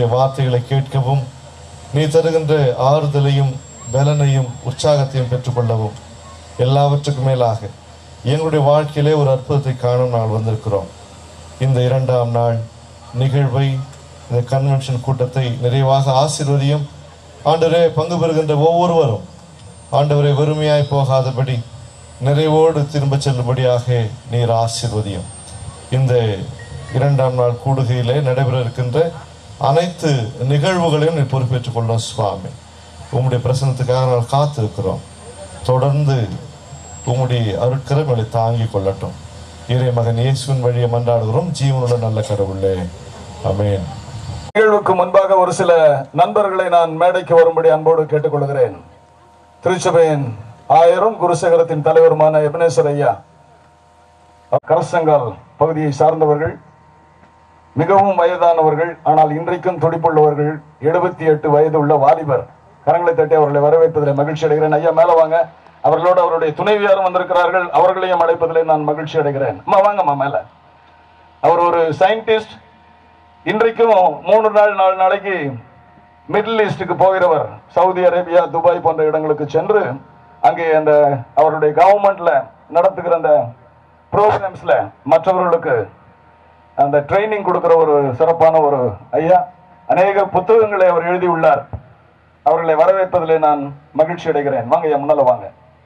உம்முடைய வார்த்தைகளை கேட்கவும் நீ தருகின்ற ஆறுதலையும் பலனையும் உற்சாகத்தையும் பெற்றுக்கொள்ளவும் எல்லாவற்றுக்கும் மேலாக எங்களுடைய வாழ்க்கையிலே ஒரு அற்புதத்தை காணும் நாள் வந்திருக்கிறோம் இந்த இரண்டாம் நாள் நிகழ்வை இந்த கன்வென்ஷன் கூட்டத்தை நிறைவாக ஆசீர்வதியும் ஆண்டவரே பங்கு பெறுகின்ற ஒவ்வொருவரும் ஆண்டவரை வெறுமையாய் போகாதபடி நிறைவோடு திரும்பச் செல்லும்படியாக நீர் ஆசீர்வதியும் இந்த இரண்டாம் நாள் கூடுகையிலே நடைபெற இருக்கின்ற அனைத்து நிகழ்வுகளையும் நீ பொறுப்பேற்றுக் கொள்ளும் சுவாமி உம்முடைய பிரசனத்துக்காக நாங்கள் காத்திருக்கிறோம் தொடர்ந்து உம்முடைய அருட்கரங்களை தாங்கிக் கொள்ளட்டும் இறை மகன் இயேசுவின் வழியை மன்றாடுகிறோம் ஜீவனுள்ள நல்ல கடவுளே அமேன் நிகழ்வுக்கு முன்பாக ஒரு சில நண்பர்களை நான் மேடைக்கு வரும்படி அன்போடு கேட்டுக்கொள்கிறேன் திருச்சபையின் ஆயிரம் குருசேகரத்தின் தலைவருமான எபனேஸ்வர் ஐயா கரசங்கால் பகுதியை சார்ந்தவர்கள் மிகவும் வயதானவர்கள் ஆனால் இன்றைக்கும் துடிப்புள்ளவர்கள் எழுபத்தி எட்டு வயது உள்ள வாலிபர் கரங்களை தட்டி அவர்களை வரவேற்பதில் மகிழ்ச்சி அடைகிறேன் ஐயா மேல வாங்க அவர்களோடு அவருடைய துணைவியாரும் வந்திருக்கிறார்கள் அவர்களையும் அழைப்பதிலே நான் மகிழ்ச்சி அடைகிறேன் அம்மா வாங்கம்மா மேல அவர் ஒரு சயின்டிஸ்ட் இன்றைக்கும் மூணு நாள் நாலு நாளைக்கு மிடில் ஈஸ்டுக்கு போகிறவர் சவுதி அரேபியா துபாய் போன்ற இடங்களுக்கு சென்று அங்கே அந்த அவருடைய கவர்மெண்ட்ல நடத்துகிற அந்த ப்ரோக்ராம்ஸ்ல மற்றவர்களுக்கு அந்த ட்ரைனிங் கொடுக்கிற ஒரு சிறப்பான ஒரு ஐயா அநேக புத்தகங்களை அவர் எழுதியுள்ளார் அவர்களை வரவேற்பதிலே நான் மகிழ்ச்சி அடைகிறேன் வாங்க ஐயா முன்னால வாங்க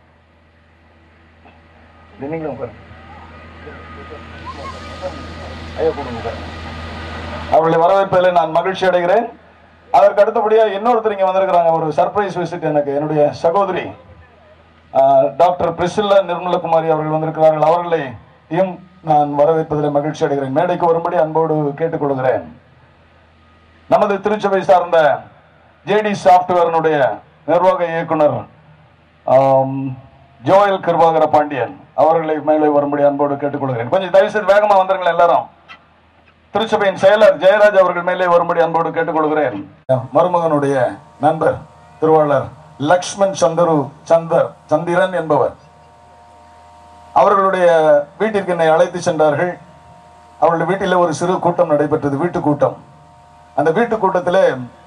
இது நீங்களும் உட்காருங்க. ஐயா கொடுங்க உட்காருங்க. அவர்களை வரவேற்பதில் நான் மகிழ்ச்சி அடைகிறேன் அதற்கு அடுத்தபடியா இன்னொருத்தர் இங்க வந்திருக்கிறாங்க ஒரு சர்ப்ரைஸ் விசிட் எனக்கு என்னுடைய சகோதரி ஆஹ், டாக்டர் பிரிசில்லா நிர்மலகுமாரி அவர்கள் வந்திருக்கிறார்கள் அவர்களையும் நான் வரவேற்பதில் மகிழ்ச்சி அடைகிறேன் மேடைக்கு வரும்படி அன்போடு கேட்டுக்கொள்கிறேன் நமது திருச்சபை சார்ந்த ஜேடி சாப்ட்வேர்னுடைய நிர்வாக இயக்குனர் ஆம், ஜோயல் கிருபாகர பாண்டியன் அவர்களை மேலே வரும்படி அன்போடு கேட்டுக்கொள்கிறேன் கொஞ்சம் தயவு செய்து வேகமா வந்துருங்களேன் எல்லாரும் திருச்சபையின் செயலர் ஜெயராஜ் அவர்கள் மேலே வரும்படி அன்போடு கேட்டுக்கொள்கிறேன் மருமகனுடைய நண்பர் திருவாளர் லக்ஷ்மண் சந்தரு சந்தர் சந்திரன் என்பவர் அவர்களுடைய வீட்டிற்கு என்னை அழைத்து சென்றார்கள் அவர்களுடைய வீட்டில் ஒரு சிறு கூட்டம் நடைபெற்றது வீட்டு கூட்டம் அந்த வீட்டு கூட்டத்திலே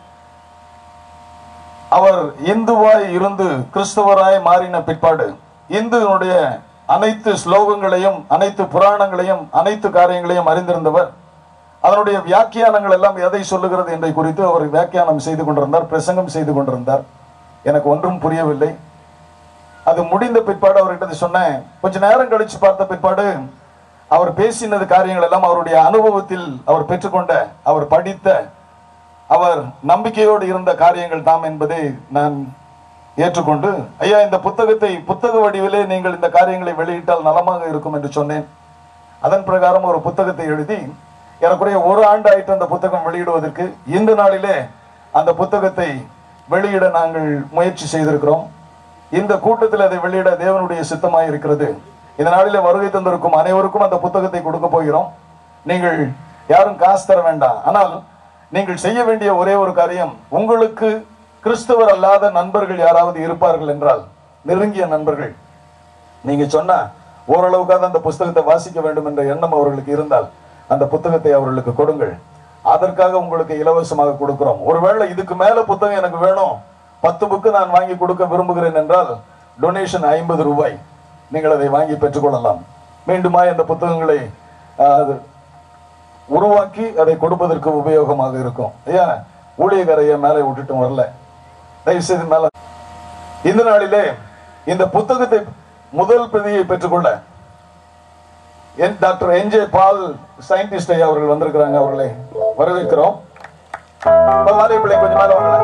அவர் இந்துவாய் இருந்து கிறிஸ்தவராய் மாறின பிற்பாடு இந்துனுடைய அனைத்து ஸ்லோகங்களையும் அனைத்து புராணங்களையும் அனைத்து காரியங்களையும் அறிந்திருந்தவர் அதனுடைய வியாக்கியானங்கள் எல்லாம் எதை சொல்லுகிறது என்பதை குறித்து அவர் வியாக்கியானம் செய்து கொண்டிருந்தார் பிரசங்கம் செய்து கொண்டிருந்தார் எனக்கு ஒன்றும் புரியவில்லை அது முடிந்த பிற்பாடு அவர்கிட்ட சொன்னேன் கொஞ்ச நேரம் கழிச்சு பார்த்த பிற்பாடு அவர் பேசினது காரியங்கள் எல்லாம் அவருடைய அனுபவத்தில் அவர் பெற்றுக்கொண்ட அவர் படித்த அவர் நம்பிக்கையோடு இருந்த காரியங்கள் தாம் என்பதை நான் ஏற்றுக்கொண்டு ஐயா இந்த புத்தகத்தை புத்தக வடிவிலே நீங்கள் இந்த காரியங்களை வெளியிட்டால் நலமாக இருக்கும் என்று சொன்னேன் அதன் பிரகாரம் ஒரு புத்தகத்தை எழுதி ஏறக்குறைய ஒரு ஆண்டு ஆயிட்டு அந்த புத்தகம் வெளியிடுவதற்கு இந்த நாளிலே அந்த புத்தகத்தை வெளியிட நாங்கள் முயற்சி செய்திருக்கிறோம் இந்த கூட்டத்தில் அதை வெளியிட தேவனுடைய சித்தமாய் இருக்கிறது இந்த நாளிலே வருகை தந்திருக்கும் அனைவருக்கும் அந்த புத்தகத்தை கொடுக்க போகிறோம் நீங்கள் யாரும் காசு தர வேண்டாம் ஆனால் நீங்கள் செய்ய வேண்டிய ஒரே ஒரு காரியம் உங்களுக்கு கிறிஸ்தவர் அல்லாத நண்பர்கள் யாராவது இருப்பார்கள் என்றால் நெருங்கிய நண்பர்கள் நீங்க சொன்னா ஓரளவுக்காவது அந்த புஸ்தகத்தை வாசிக்க வேண்டும் என்ற எண்ணம் அவர்களுக்கு இருந்தால் அந்த புத்தகத்தை அவர்களுக்கு கொடுங்கள் அதற்காக உங்களுக்கு இலவசமாக கொடுக்கிறோம் ஒருவேளை இதுக்கு மேல புத்தகம் எனக்கு வேணும் பத்து புக்கு நான் வாங்கி கொடுக்க விரும்புகிறேன் என்றால் டொனேஷன் ஐம்பது ரூபாய் நீங்கள் அதை வாங்கி பெற்றுக்கொள்ளலாம் மீண்டுமா இந்த புத்தகங்களை ஆஹ், அது உருவாக்கி அதை கொடுப்பதற்கு உபயோகமாக இருக்கும் ஐயா ஊழியக்காரைய மேலே விட்டுட்டும் வரல தயவு செய்து மேல இந்த நாளிலே இந்த புத்தகத்தை முதல் பிரதியை பெற்றுக்கொள்ள என் டாக்டர் என்ஜே பால் சயின்டிஸ்ட் ஐயா அவர்கள் வந்திருக்கிறாங்க அவர்களை வரவேற்கிறோம் வாரிய பிள்ளை கொஞ்சம் மேல வாங்க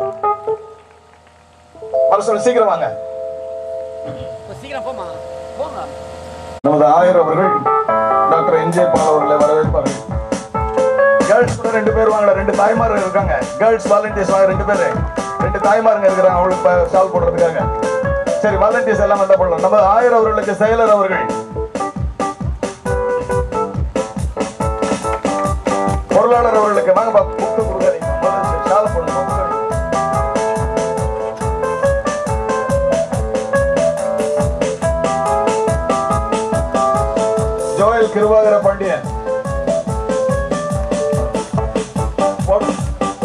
வர சொல்லு சீக்கிரம் வாங்க சீக்கிரம் போமா போங்க நமது ஆயர் அவர்கள் டாக்டர் என்ஜே பால் அவர்களை வரவேற்பார்கள் கேர்ள்ஸ் கூட ரெண்டு பேர் வாங்கல ரெண்டு தாய்மார்கள் இருக்காங்க கேர்ள்ஸ் வாலண்டியர்ஸ் வாங்க ரெண்டு பேரு ரெண்டு தாய்மாருங்க இருக்கிறாங்க அவங்களுக்கு சால் போடுறதுக்காக சரி வாலண்டியர்ஸ் எல்லாம் வந்தா போடலாம் நமது ஆயர் அவர்களுக்கு செயலர் அவர்கள் பொருளாளர் அவர்களுக்கு வாங்க பா, புக்கு கொடுக்காதீங்க முதல்ல சால் போடணும் புக்கு. ஜோயல் கிருபாகர பாண்டியன் போடு.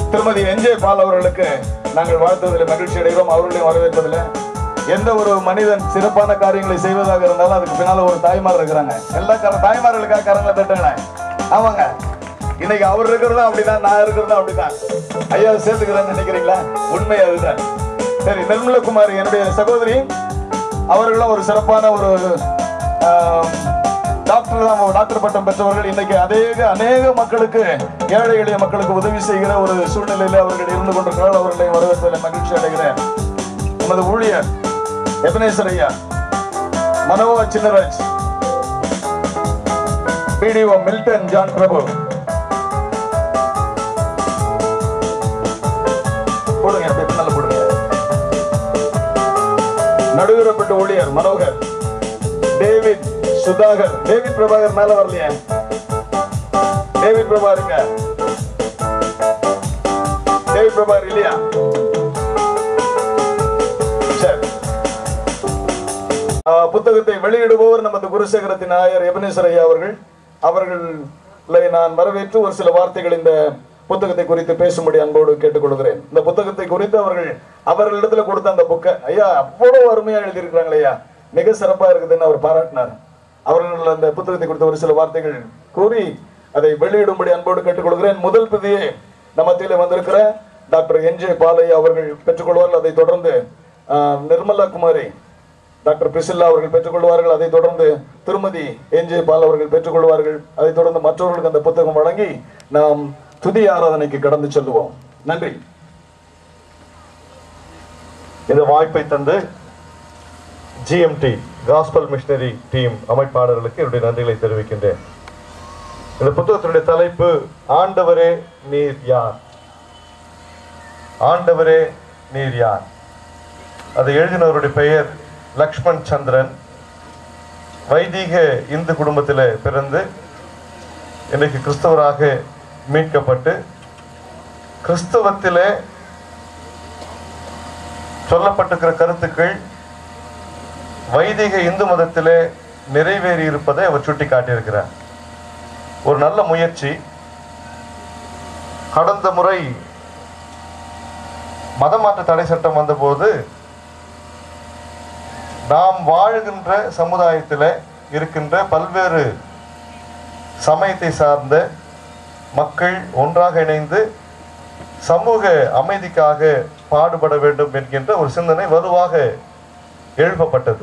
திருமதி என்ஜே பால் அவர்களுக்கு நாங்கள் வாழ்த்துவதில் மகிழ்ச்சி அடைகிறோம் அவர்களையும் வரவேற்பதில் எந்த ஒரு மனிதன் சிறப்பான காரியங்களை செய்வதாக இருந்தாலும் அதுக்கு பின்னால ஒரு தாய்மார் இருக்கிறாங்க எல்லா கர- தாய்மார்களுக்காக கரங்களை தட்டுங்களேன் ஆமாங்க இன்னைக்கு அவர் இருக்கிறதும் அப்படிதான் நான் இருக்கிறதும் அப்படிதான் ஐயா சேர்த்துக்கிறேன்னு நினைக்கிறீங்களா உண்மை அதுதான் சரி நிர்மலகுமாரி என்னுடைய சகோதரி அவர்களும் ஒரு சிறப்பான ஒரு ஆம், டாக்டர் தான் டாக்டர் பட்டம் பெற்றவர்கள் இன்னைக்கு அநேக அநேக மக்களுக்கு ஏழை எளிய மக்களுக்கு உதவி செய்கிற ஒரு சூழ்நிலையில அவர்கள் இருந்து கொண்டிருக்கிறார்கள் அவர்களை வரவேற்பதில் மகிழ்ச்சி அடைகிறேன் நமது ஊழியர் எபனேஸ்வர் ஐயா Manoah Chinnaraj B D O Milton John Prabhu போடுங்க அப்படியே பின்னால போடுங்க நடுவரப்பட்ட ஊழியர் மனோகர் டேவிட் சுதாகர் டேவிட் பிரபாகர் மேல வரலையே டேவிட் பிரபாருங்க டேவிட் பிரபாகர் இல்லையா சரி ஆஹ், புத்தகத்தை வெளியிடுபவர் நமது குருசேகரத்தின் ஆயர் எபனேஸ்வர் ஐயா அவர்கள் அவர்களை நான் வரவேற்று ஒரு சில வார்த்தைகள் இந்த புத்தகத்தை குறித்து பேசும்படி அன்போடு கேட்டுக்கொள்கிறேன் இந்த புத்தகத்தை குறித்து அவர்கள் அவர்களிடத்துல கொடுத்த அந்த புக்கை ஐயா அவ்வளவு அருமையா எழுதியிருக்கிறாங்களே ஐயா மிக சிறப்பா இருக்குதுன்னு அவர் பாராட்டினார் அவர்கள் அந்த புத்தகத்தை குறித்த ஒரு சில வார்த்தைகள் கூறி அதை வெளியிடும்படி அன்போடு கேட்டுக்கொள்கிறேன் முதல் பிரதியை நம்ம மத்தியிலே வந்திருக்கிற டாக்டர் என் ஜே பாலையா அவர்கள் பெற்றுக்கொள்வார்கள் அதை தொடர்ந்து ஆஹ், நிர்மலா குமாரி டாக்டர் பிரிசில்லா அவர்கள் பெற்றுக்கொள்வார்கள் அதைத் தொடர்ந்து திருமதி என் ஜே பால் அவர்கள் பெற்றுக்கொள்வார்கள் அதைத் தொடர்ந்து மற்றவர்களுக்கு அந்த புத்தகம் வழங்கி நாம் துதி ஆராதனைக்கு கடந்து செல்லுவோம் நன்றி இந்த வாய்ப்பை தந்து ஜிஎம்டி காஸ்பல் மிஷனரி டீம் அமைப்பாளர்களுக்கு என்னுடைய நன்றிகளை தெரிவிக்கின்றேன் இந்த புத்தகத்தினுடைய தலைப்பு ஆண்டவரே நீர் யார் ஆண்டவரே நீர் யார் அதை எழுதினவருடைய பெயர் லக்ஷ்மண் சந்திரன் வைதீக இந்து குடும்பத்தில் பிறந்து இன்றைக்கு கிறிஸ்தவராக மீட்கப்பட்டு கிறிஸ்தவத்திலே சொல்லப்பட்டிருக்கிற கருத்துக்கள் வைதிக இந்து மதத்திலே நிறைவேறி இருப்பதை அவர் சுட்டி காட்டியிருக்கிறார் ஒரு நல்ல முயற்சி கடந்த முறை மதமாற்ற தடை சட்டம் வந்தபோது நாம் வாழ்கின்ற சமுதாயத்தில் இருக்கின்ற பல்வேறு சமயத்தை சார்ந்த மக்கள் ஒன்றாக இணைந்து சமூக அமைதிக்காக பாடுபட வேண்டும் என்கின்ற ஒரு சிந்தனை வலுவாக எழுப்பப்பட்டது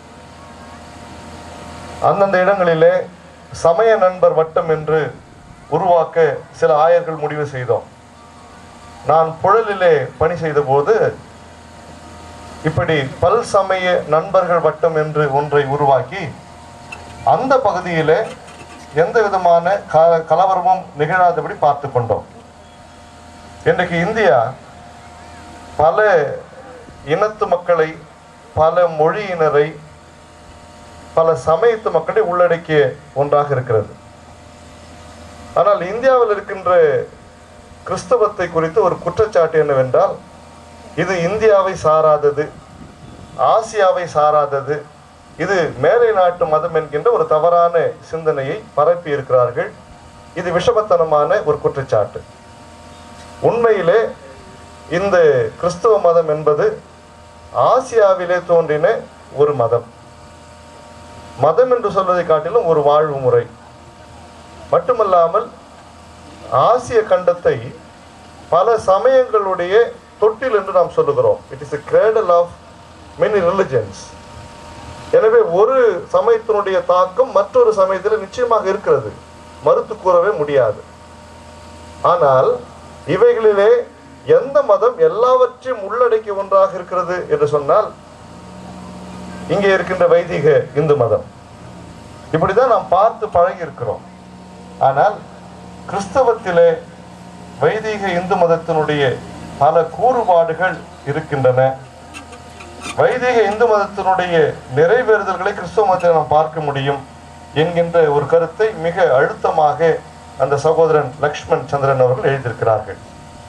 அந்தந்த இடங்களிலே சமய நண்பர் வட்டம் என்று உருவாக்க சில ஆயர்கள் முடிவு செய்தோம் நான் புழலிலே பணி செய்தபோது இப்படி பல் சமய நண்பர்கள் வட்டம் என்று ஒன்றை உருவாக்கி அந்த பகுதியிலே எந்த விதமான க- கலவரமும் நிகழாதபடி பார்த்து கொண்டோம் இன்றைக்கு இந்தியா பல இனத்து மக்களை பல மொழியினரை பல சமயத்து மக்களை உள்ளடக்கிய ஒன்றாக இருக்கிறது ஆனால் இந்தியாவில் இருக்கின்ற கிறிஸ்தவத்தை குறித்து ஒரு குற்றச்சாட்டு என்னவென்றால் இது இந்தியாவை சாராதது ஆசியாவை சாராதது இது மேலை நாட்டு மதம் என்கின்ற ஒரு தவறான சிந்தனையை பரப்பி இருக்கிறார்கள் இது விஷமத்தனமான ஒரு குற்றச்சாட்டு உண்மையிலே இந்த கிறிஸ்தவ மதம் என்பது ஆசியாவிலே தோன்றின ஒரு மதம் மதம் என்று சொல்வதை காட்டிலும் ஒரு வாழ்வு முறை மட்டுமல்லாமல் ஆசிய கண்டத்தை பல சமயங்களுடைய தொட்டில் என்று நாம் சொல்லுகிறோம் it is a cradle of many religions எனவே ஒரு சமயத்தினுடைய தாக்கம் மற்றொரு சமயத்தில் நிச்சயமாக இருக்கிறது மறுத்து கூறவே முடியாது ஆனால் இவைகளிலே எந்த மதம் எல்லாவற்றையும் உள்ளடக்கிய ஒன்றாக இருக்கிறது என்று சொன்னால் இங்கே இருக்கின்ற வைதிக இந்து மதம் இப்படிதான் நாம் பார்த்து பழகி இருக்கிறோம் ஆனால் கிறிஸ்தவத்திலே வைதிக இந்து மதத்தினுடைய பல கூறுபாடுகள் இருக்கின்றன வைதிக இந்து மதத்தினுடைய நிறைவேறுதல்களை கிறிஸ்தவ மதத்தில் நாம் பார்க்க முடியும் என்கின்ற ஒரு கருத்தை மிக அழுத்தமாக அந்த சகோதரன் லக்ஷ்மண் சந்திரன் அவர்கள் எழுதியிருக்கிறார்கள்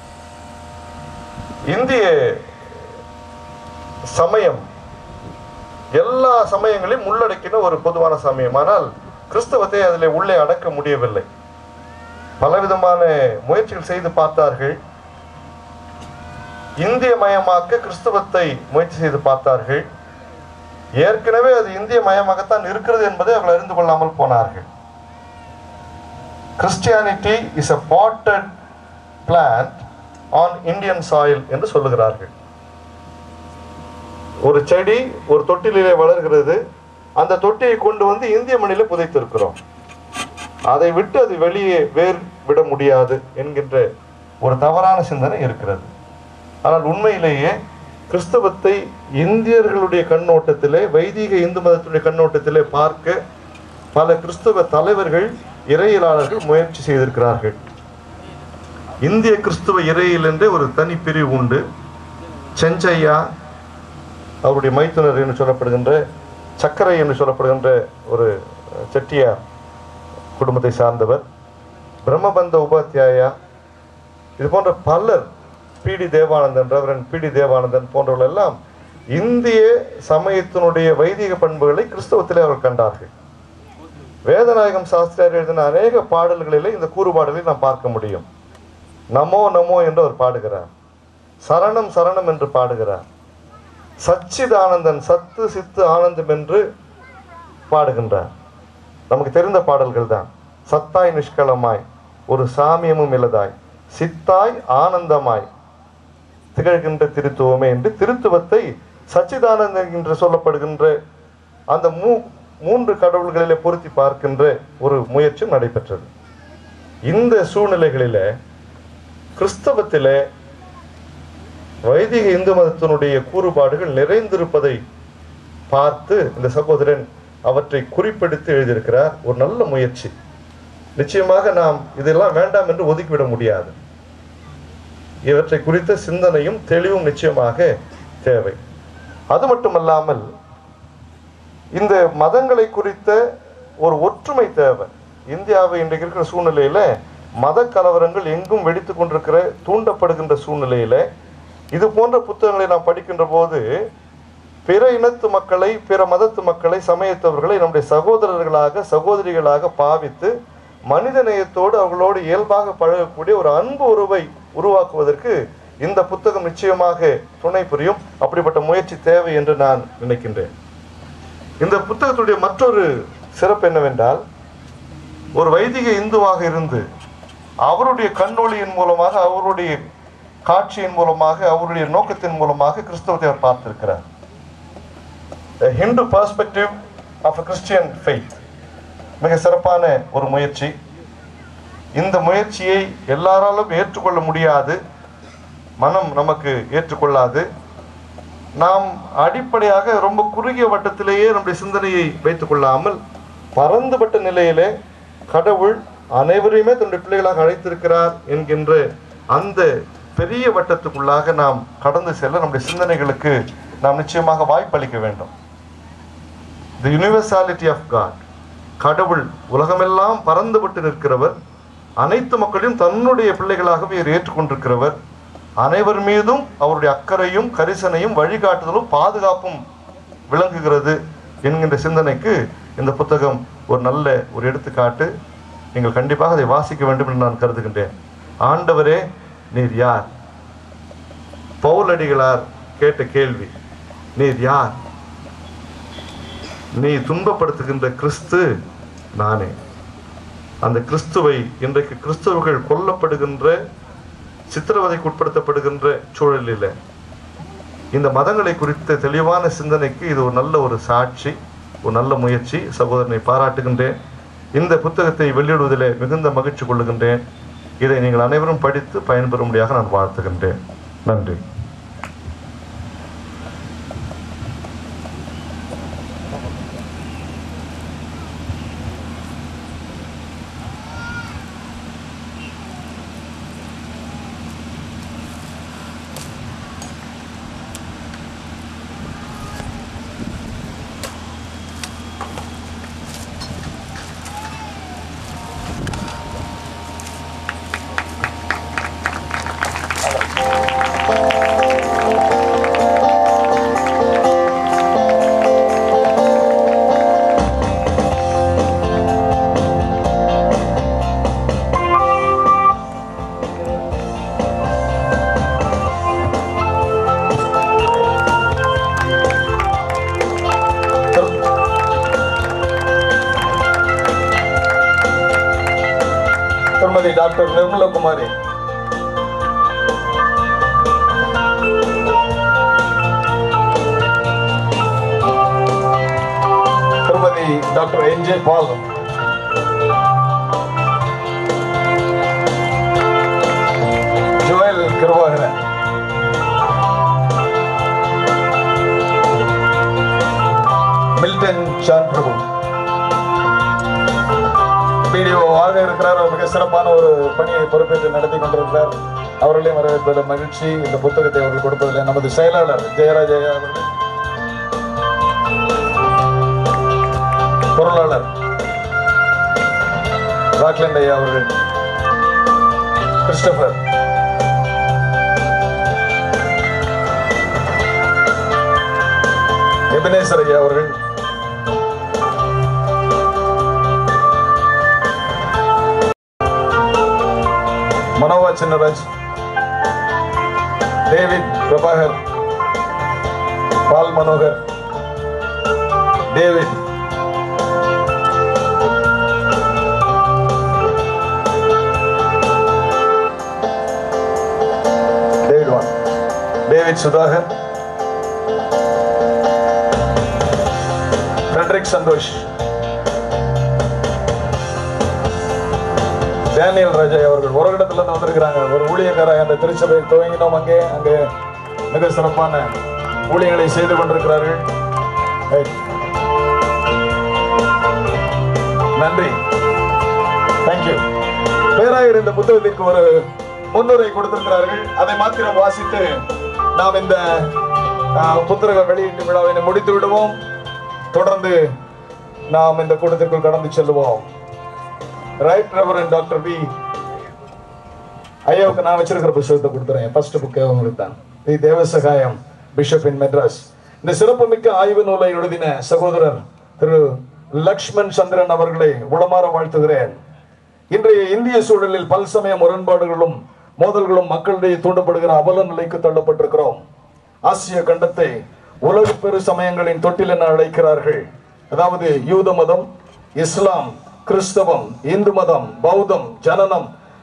இந்திய சமயம் எல்லா சமயங்களையும் உள்ளடக்கின ஒரு பொதுவான சமயம் ஆனால் கிறிஸ்தவத்தை அதில் உள்ளே அடக்க முடியவில்லை பலவிதமான முயற்சிகள் செய்து பார்த்தார்கள் இந்திய மயமாக்க கிறிஸ்தவத்தை முயற்சி செய்து பார்த்தார்கள் ஏற்கனவே அது இந்திய மயமாகத்தான் இருக்கிறது என்பதை அவர்கள் அறிந்து கொள்ளாமல் போனார்கள் Christianity is a potted plant on Indian soil என்று சொல்லுகிறார்கள் ஒரு செடி ஒரு தொட்டிலே வளர்கிறது அந்த தொட்டியை கொண்டு வந்து இந்திய மண்ணில புதைத்திருக்கிறோம் அதை விட்டு அது வெளியே வேர் விட முடியாது என்கின்ற ஒரு தவறான சிந்தனை இருக்கிறது ஆனால் உண்மையிலேயே கிறிஸ்தவத்தை இந்தியர்களுடைய கண்ணோட்டத்திலே வைதிக இந்து மதத்துடைய கண்ணோட்டத்திலே பார்க்க பல கிறிஸ்தவ தலைவர்கள் இறையியலாளர்கள் முயற்சி செய்திருக்கிறார்கள் இந்திய கிறிஸ்துவ இறையில் என்றே ஒரு தனி பிரிவு உண்டு செஞ்சையா அவருடைய மைத்துனர் என்று சொல்லப்படுகின்ற சக்கரை என்று சொல்லப்படுகின்ற ஒரு செட்டியார் குடும்பத்தை சார்ந்தவர் பிரம்மபந்த உபாத்தியாயா இது போன்ற பலர் பிடி தேவானந்தன் ரெவரன் பிடி தேவானந்தன் போன்றவர்கள் எல்லாம் இந்திய சமயத்தினுடைய வைதிக பண்புகளை கிறிஸ்தவத்திலே அவர்கள் கண்டார்கள் வேதநாயகம் சாஸ்திரியார் எழுதின அநேக பாடல்களிலே இந்த கூறுபாடுகளை நாம் பார்க்க முடியும் நமோ நமோ என்று அவர் பாடுகிறார் சரணம் சரணம் என்று பாடுகிறார் சச்சிதானந்தன் சத்து சித்து ஆனந்தம் என்று பாடுகின்றார் நமக்கு தெரிந்த பாடல்கள் தான் சத்தாய் நிஷ்கலமாய் ஒரு சாமியமும் இல்லதாய் சித்தாய் ஆனந்தமாய் திகழ்கின்ற திருத்துவமே என்று திருத்துவத்தை சச்சிதானந்தன் என்று சொல்லப்படுகின்ற அந்த மூ மூன்று கடவுள்களிலே பொருத்தி பார்க்கின்ற ஒரு முயற்சியும் நடைபெற்றது இந்த சூழ்நிலைகளிலே கிறிஸ்தவத்திலே வைதிக இந்து மதத்தினுடைய கூறுபாடுகள் நிறைந்திருப்பதை பார்த்து இந்த சகோதரன் அவற்றை குறிப்பெடுத்து எழுதியிருக்கிறார் ஒரு நல்ல முயற்சி நிச்சயமாக நாம் இதெல்லாம் வேண்டாம் என்று ஒதுக்கிவிட முடியாது இவற்றை குறித்த சிந்தனையும் தெளிவும் நிச்சயமாக தேவை அது மட்டுமல்லாமல் இந்த மதங்களை குறித்த ஒரு ஒற்றுமை தேவை இந்தியாவை இன்றைக்கு இருக்கிற சூழ்நிலையில மத கலவரங்கள் எங்கும் வெடித்து கொண்டிருக்கிற தூண்டப்படுகின்ற சூழ்நிலையில இது போன்ற புத்தகங்களை நாம் படிக்கின்ற போது பிற இனத்து மக்களை பிற மதத்து மக்களை சமயத்தவர்களை நம்முடைய சகோதரர்களாக சகோதரிகளாக பாவித்து மனித நேயத்தோடு அவர்களோடு இயல்பாக பழகக்கூடிய ஒரு அன்பு உறவை உருவாக்குவதற்கு இந்த புத்தகம் நிச்சயமாக துணை புரியும் அப்படிப்பட்ட முயற்சி தேவை என்று நான் நினைக்கின்றேன் இந்த புத்தகத்துடைய மற்றொரு சிறப்பு என்னவென்றால் ஒரு வைதிக இந்துவாக இருந்து அவருடைய கண்ணொளியின் மூலமாக அவருடைய காட்சியின் மூலமாக அவருடைய நோக்கத்தின் மூலமாக கிறிஸ்தவத்தை அவர் பார்த்திருக்கிறார் A Hindu perspective of a Christian faith மிக சிறப்பான ஒரு முயற்சி இந்த முயற்சியை எல்லாராலும் ஏற்றுக்கொள்ள முடியாது மனம் நமக்கு ஏற்றுக்கொள்ளாது நாம் அடிப்படையாக ரொம்ப குறுகிய வட்டத்திலேயே நம்முடைய சிந்தனையை வைத்துக் கொள்ளாமல் பரந்துபட்ட நிலையிலே கடவுள் அனைவரையுமே தன்னுடைய பிள்ளைகளாக அழைத்திருக்கிறார் என்கின்ற அந்த பெரிய வட்டத்துக்குள்ளாக நாம் கடந்து செல்ல நம்முடைய சிந்தனைகளுக்கு நாம் நிச்சயமாக வாய்ப்பளிக்க வேண்டும் தி யூனிவர்சாலிட்டி ஆஃப் காட் கடவுள் உலகமெல்லாம் பறந்துபட்டு நிற்கிறவர் அனைத்து மக்களையும் தன்னுடைய பிள்ளைகளாகவே இவர் ஏற்றுக்கொண்டிருக்கிறவர் அனைவர் மீதும் அவருடைய அக்கறையும் கரிசனையும் வழிகாட்டுதலும் பாதுகாப்பும் விளங்குகிறது என்கின்ற சிந்தனைக்கு இந்த புத்தகம் ஒரு நல்ல ஒரு எடுத்துக்காட்டு நீங்கள் கண்டிப்பாக அதை வாசிக்க வேண்டும் என்று நான் கருதுகின்றேன் ஆண்டவரே நீர் யார் பவுலடிகளார் கேட்ட கேள்வி நீர் யார் நீ துன்பப்படுத்துகின்ற கிறிஸ்து நானே அந்த கிறிஸ்துவை இன்றைக்கு கிறிஸ்தவர்கள் கொல்லப்படுகின்ற சித்திரவதைக்கு உட்படுத்தப்படுகின்ற சூழலில் இந்த மதங்களை குறித்த தெளிவான சிந்தனைக்கு இது ஒரு நல்ல ஒரு சாட்சி ஒரு நல்ல முயற்சி சகோதரனை பாராட்டுகின்றேன் இந்த புத்தகத்தை வெளியிடுவதிலே மிகுந்த மகிழ்ச்சி கொள்ளுகின்றேன் இதை நீங்கள் அனைவரும் படித்து பயன்பெறும்படியாக நான் வாழ்த்துகின்றேன் நன்றி Thank திருமதி டாக்டர் நிர்மலகுமாரி திருமதி doctor N J Paul Joel Kirubakaran Milton John Prabhu பிடிஓவாக இருக்கிறார் அவர் மிக சிறப்பான ஒரு பணியை பொறுப்பேற்று நடத்தி கொண்டிருக்கிறார் அவர்களையும் வரவேற்பதில் மகிழ்ச்சி இந்த புத்தகத்தை அவர்கள் கொடுப்பதில் நமது செயலாளர் ஜெயராஜ் ஐயா அவர்கள் பொருளாளர் ராக்லண்ட் ஐயா அவர்கள் கிறிஸ்டபர் எபினேசர் ஐயா அவர்கள் Manoah Chinnaraj David Prabhakar Paul Manohar David David வான் David Sudhakar Frederick Santhosh Daniel Raja அவர்கள் ஒரு இடத்துல இருந்து வந்திருக்கிறாங்க ஒரு ஊழியக்காரர் அந்த திருச்சபை துவங்கினோம் அங்கே அங்கே மிக சிறப்பான ஊழியங்களை செய்து கொண்டிருக்கிறார்கள் Right. நன்றி தேங்க்யூ பேராயர் இந்த புத்தகத்திற்கு ஒரு முன்னுரை கொடுத்திருக்கிறார்கள் அதை மாத்திரம் வாசித்து நாம் இந்த ஆஹ், புத்தக வெளியீட்டு விழாவினை முடித்து விடுவோம் தொடர்ந்து நாம் இந்த கூட்டத்திற்குள் கடந்து செல்லுவோம் ரைட் ரெவரன் டாக்டர் பி ஐயாவுக்கு நான் வச்சிருக்கிற புத்தகத்தை கொடுத்துறேன் ஃபர்ஸ்ட் புக்கே உங்களுக்கு தான் the Devasahayam bishop in Madras இந்த சிறப்புமிக்க ஆய்வு நூலை எழுதின சகோதரர் திரு லக்ஷ்மண் சந்திரன் அவர்களை உளமாற வாழ்த்துகிறேன் இன்றைய இந்திய சூழலில் பல்சமய முரண்பாடுகளும் மோதல்களும் மக்களிடையே தூண்டப்படுகிற அவல நிலைக்கு தள்ளப்பட்டிருக்கிறோம் ஆசிய கண்டத்தை உலக பெரு சமயங்களின் தொட்டில் என அழைக்கிறார்கள் அதாவது யூத மதம் இஸ்லாம் கிறிஸ்தவம் இந்து மதம் பௌத்தம் ஜனனம்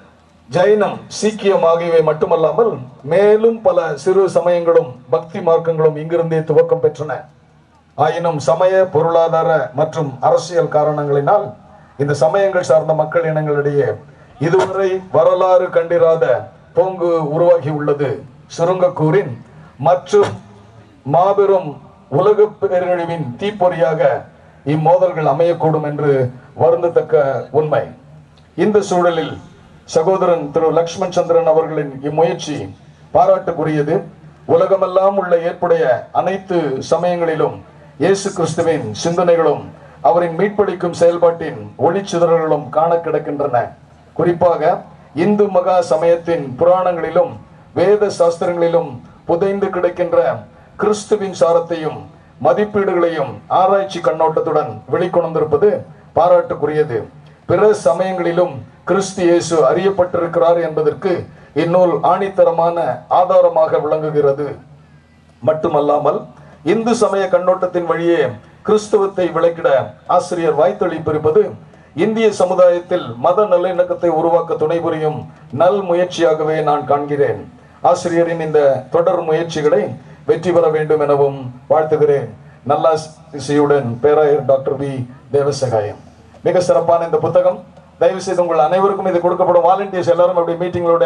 ஜைனம் சீக்கியம் ஆகியவை மட்டுமல்லாமல் மேலும் பல சிறு சமயங்களும் பக்தி மார்க்கங்களும் இங்கிருந்தே துவக்கம் பெற்றன ஆயினும் சமய பொருளாதார மற்றும் அரசியல் காரணங்களினால் இந்த சமயங்கள் சார்ந்த மக்கள் இனங்களிடையே இதுவரை வரலாறு கண்டிராத போங்கு உருவாகி உள்ளது சுருங்க கூறின் மற்றும் மாபெரும் உலக பேரழிவின் தீப்பொறியாக இம்மோதல்கள் அமையக்கூடும் என்று வருந்தத்தக்க உண்மை இந்த சூழலில் சகோதரன் திரு லக்ஷ்மண் சந்திரன் அவர்களின் இம்முயற்சி பாராட்டுக்குரியது உலகமெல்லாம் உள்ள ஏற்புடைய அனைத்து சமயங்களிலும் இயேசு கிறிஸ்துவின் சிந்தனைகளும் அவரின் மீட்பளிக்கும் செயல்பாட்டின் ஒளிச்சிதறல்களும் காண கிடக்கின்றன குறிப்பாக இந்து மகா சமயத்தின் புராணங்களிலும் வேத சாஸ்திரங்களிலும் புதைந்து கிடக்கின்ற கிறிஸ்துவின் சாரத்தையும் மதிப்பீடுகளையும் ஆராய்ச்சி கண்ணோட்டத்துடன் வெளிக்கொணர்ந்திருப்பது பாராட்டுக்குரியது பிற சமயங்களிலும் கிறிஸ்து இயேசு அறியப்பட்டிருக்கிறார் என்பதற்கு இந்நூல் ஆணித்தரமான ஆதாரமாக விளங்குகிறது மட்டுமல்லாமல் இந்து சமய கண்ணோட்டத்தின் வழியே கிறிஸ்துவத்தை விளக்கிட ஆசிரியர் வாய்த்தளிப்பிருப்பது இந்திய சமுதாயத்தில் மத நல்லிணக்கத்தை உருவாக்க துணை புரியும் நல் முயற்சியாகவே நான் காண்கிறேன் ஆசிரியரின் இந்த தொடர் முயற்சிகளை வெற்றி பெற வேண்டும் எனவும் வாழ்த்துகிறேன் நல்லாசியுடன் பேராயர் டாக்டர் பி தேவசகாயம் மிக சிறப்பான இந்த புத்தகம் தயவு செய்து உங்கள் அனைவருக்கும் இது கொடுக்கப்படும் வாலண்டியர்ஸ் எல்லாரும் அப்படி மீட்டிங்களோட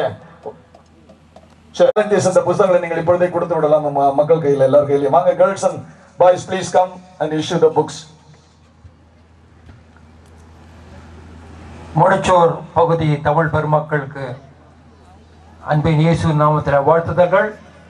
வாலண்டியர்ஸ் இந்த புத்தகங்களை நீங்கள் இப்பொழுதே கொடுத்து விடலாம் நம்ம மக்கள் கையில் எல்லார் கையிலையும் வாங்க girls and boys please come and issue the books முடிச்சோர் பகுதி தமிழ் பெருமக்களுக்கு அன்பின் இயேசு நாமத்தில் வாழ்த்துதல்கள்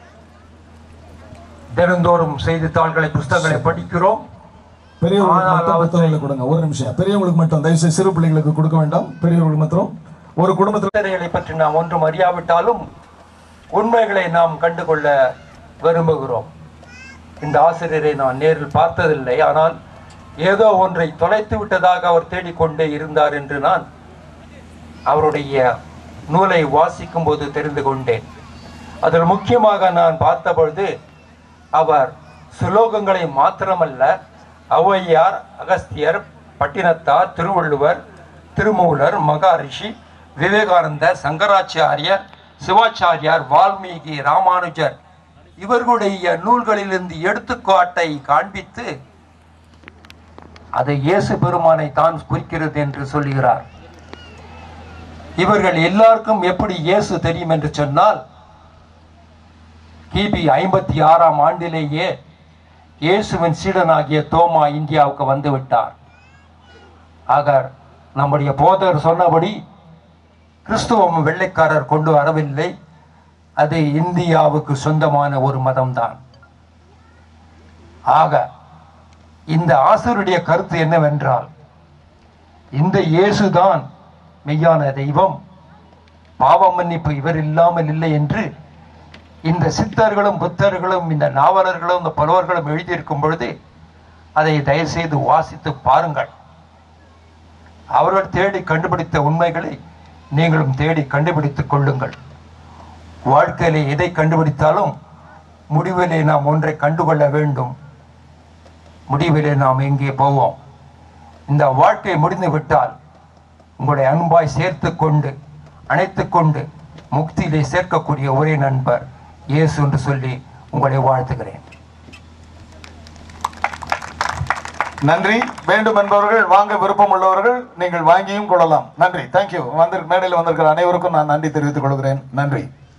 தினந்தோறும் செய்தித்தாள்களை புஸ்தகங்களை படிக்கிறோம் பெரியவங்களுக்கு ஆனால் மட்டும் அவற்றை- புத்தகங்களை கொடுங்க ஒரு நிமிஷம் பெரியவங்களுக்கு மட்டும் தயவு செய்து சிறு பிள்ளைகளுக்கு கொடுக்க வேண்டாம் பெரியவர்களுக்கு மட்டும் ஒரு குடும்பத்தில் புத்தகங்களை பற்றி நாம் ஒன்றும் அறியாவிட்டாலும் உண்மைகளை நாம் கண்டுகொள்ள விரும்புகிறோம் இந்த ஆசிரியரை நான் நேரில் பார்த்ததில்லை ஆனால் ஏதோ ஒன்றை தொலைத்து விட்டதாக அவர் தேடிக்கொண்டே இருந்தார் என்று நான் அவருடைய நூலை வாசிக்கும் போது தெரிந்து கொண்டேன் அதில் முக்கியமாக நான் பார்த்த பொழுது அவர் சுலோகங்களை மாத்திரமல்ல ஔவையார் அகஸ்தியர் பட்டினத்தார் திருவள்ளுவர் திருமூலர் மகாரிஷி விவேகானந்தர் சங்கராச்சாரியர் சிவாச்சாரியார் வால்மீகி ராமானுஜர் இவர்களுடைய நூல்களிலிருந்து எடுத்துக்காட்டை காண்பித்து அதை இயேசு பெருமானை தான் குறிக்கிறது என்று சொல்லுகிறார் இவர்கள் எல்லாருக்கும் எப்படி இயேசு தெரியும் என்று சொன்னால் கிபி ஐம்பத்தி ஆறாம் ஆண்டிலேயே இயேசுவின் சீடனாகிய தோமா இந்தியாவுக்கு வந்து விட்டார் ஆக நம்முடைய போதர் சொன்னபடி கிறிஸ்துவம் வெள்ளைக்காரர் கொண்டு வரவில்லை அது இந்தியாவுக்கு சொந்தமான ஒரு மதம்தான் ஆக இந்த ஆசிரியருடைய கருத்து என்னவென்றால் இந்த இயேசுதான் மெய்யான தெய்வம் பாவ மன்னிப்பு இவர் இல்லாமல் இல்லை என்று இந்த சித்தர்களும் புத்தர்களும் இந்த நாவலர்களும் இந்த புலவர்களும் எழுதியிருக்கும் பொழுது அதை தயவுசெய்து வாசித்து பாருங்கள் அவர்கள் தேடி கண்டுபிடித்த உண்மைகளை நீங்களும் தேடி கண்டுபிடித்துக் கொள்ளுங்கள் வாழ்க்கையிலே எதை கண்டுபிடித்தாலும் முடிவிலே நாம் ஒன்றை கண்டுகொள்ள வேண்டும் முடிவிலே நாம் எங்கே போவோம் இந்த வாழ்க்கை முடிந்து விட்டால் உங்களை அன்பாய் சேர்த்து கொண்டு அணைத்து கொண்டு முக்தியிலே சேர்க்கக்கூடிய ஒரே நண்பர் இயேசு என்று சொல்லி உங்களை வாழ்த்துகிறேன் நன்றி வேண்டும் என்பவர்கள் வாங்க விருப்பம் உள்ளவர்கள் நீங்கள் வாங்கியும் கொள்ளலாம் நன்றி தேங்க்யூ வந்து மேடையில் வந்திருக்கிற அனைவருக்கும் நான் நன்றி தெரிவித்துக் கொள்கிறேன் நன்றி